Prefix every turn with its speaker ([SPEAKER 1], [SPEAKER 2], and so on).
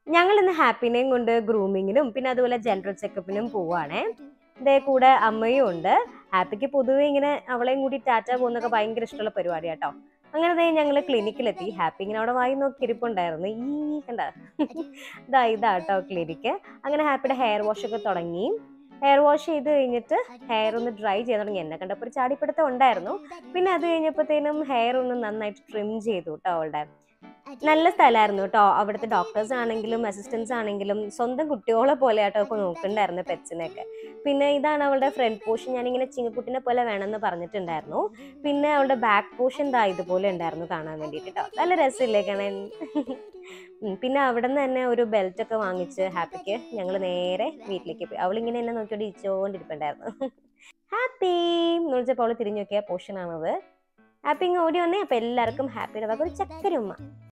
[SPEAKER 1] ഞങ്ങൾ ഇന്ന് ഹാപ്പിനെയും കൊണ്ട് ഗ്രൂമിങ്ങിനും പിന്നെ അതുപോലെ ജനറൽ ചെക്കപ്പിനും പോവാണേ ഇതേ കൂടെ അമ്മയും ഉണ്ട് ഹാപ്പിക്ക് പൊതുവെ ഇങ്ങനെ അവളെയും കൂടി ടാറ്റ പോകുന്നൊക്കെ ഭയങ്കര ഇഷ്ടമുള്ള പരിപാടി കേട്ടോ അങ്ങനെ ദേ ഞങ്ങൾ ക്ലിനിക്കിലെത്തി ഹാപ്പി ഇങ്ങനെ അവിടെ വായി നോക്കി ഇരിപ്പുണ്ടായിരുന്നു ഈ കണ്ട ഇതാ ഇതാ കേട്ടോ ക്ലിനിക്ക് അങ്ങനെ ഹാപ്പിയുടെ ഹെയർ വാഷ് ഒക്കെ തുടങ്ങി ഹെയർ വാഷ് ചെയ്ത് കഴിഞ്ഞിട്ട് ഹെയർ ഒന്ന് ഡ്രൈ ചെയ്യാൻ തുടങ്ങി എന്നെ കണ്ടപ്പോൾ ഒരു ചാടിപ്പിടുത്തം ഉണ്ടായിരുന്നു പിന്നെ അത് കഴിഞ്ഞപ്പോഴത്തേനും ഹെയർ ഒന്ന് നന്നായിട്ട് ട്രിം ചെയ്തു കേട്ടോ അവളുടെ നല്ല സ്ഥലമായിരുന്നു കേട്ടോ അവിടുത്തെ ഡോക്ടേഴ്സ് ആണെങ്കിലും അസിസ്റ്റൻസ് ആണെങ്കിലും സ്വന്തം കുട്ടികളെ പോലെ ആട്ടോ ഒക്കെ നോക്കണ്ടായിരുന്നു പെറ്റ്സിനെയൊക്കെ പിന്നെ ഇതാണ് അവളുടെ ഫ്രണ്ട് പോർഷൻ ഞാനിങ്ങനെ ചിങ്ങക്കുട്ടിനെ പോലെ വേണമെന്ന് പറഞ്ഞിട്ടുണ്ടായിരുന്നു പിന്നെ അവളുടെ ബാക്ക് പോർഷൻ ദാ ഇതുപോലെ ഉണ്ടായിരുന്നു കാണാൻ വേണ്ടിയിട്ട് കേട്ടോ നല്ല രസമില്ലേ കാണാൻ ഉം, പിന്നെ അവിടെ നിന്ന് തന്നെ ഒരു ബെൽറ്റ് ഒക്കെ വാങ്ങിച്ച് ഹാപ്പിക്ക് ഞങ്ങൾ നേരെ വീട്ടിലേക്ക് പോയി അവളിങ്ങനെ എന്നെ നോക്കിയോണ്ട് ഇരിച്ചോണ്ടിരിപ്പുണ്ടായിരുന്നു ഹാപ്പി എന്ന് വിളിച്ചപ്പോൾ അവള് തിരിഞ്ഞു നോക്കിയ പോർഷൻ ആണത് ഹാപ്പി ഇങ്ങ് ഓടി വന്നേ അപ്പൊ എല്ലാവർക്കും ഹാപ്പിയുടെ വക ഒരു ചക്കര ഉമ്മ